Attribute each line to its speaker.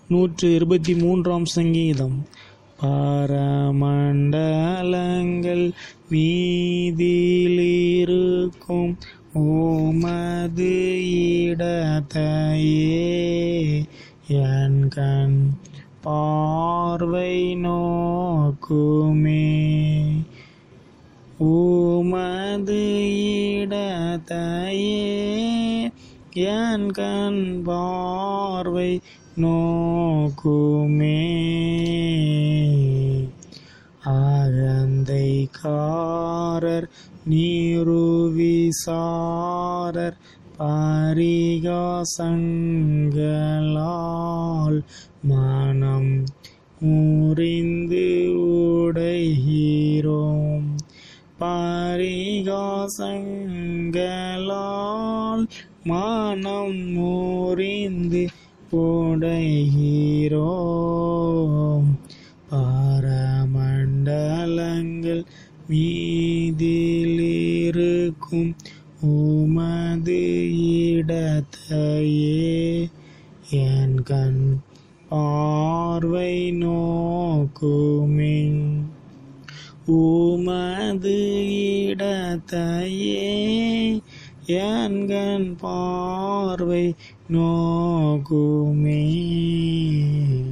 Speaker 1: நூற்று இருபத்தி மூன்றாம் சங்கீதம் பரமண்டலங்கள் மீதிலிருக்கும் ஓமது இடத்தையே என் கண் பார்வை நோக்குமே உமது இடத்தையே என் கண் பார்வை நோக்குமே அகந்தைக்காரர் நீருவிசாரர் பரிகாசங்களால் மனம் முறிந்து உடைகிறோம் பரிகாசங்களால் மனம் முறிந்து உடைகிறோம் பாரமண்டலங்கள் மீதிலிருக்கும் உமது இடத்தையே என் கண் பார்வை நோக்குமே உமது இடத்தையே என் கண் பார்வை நோக்குமே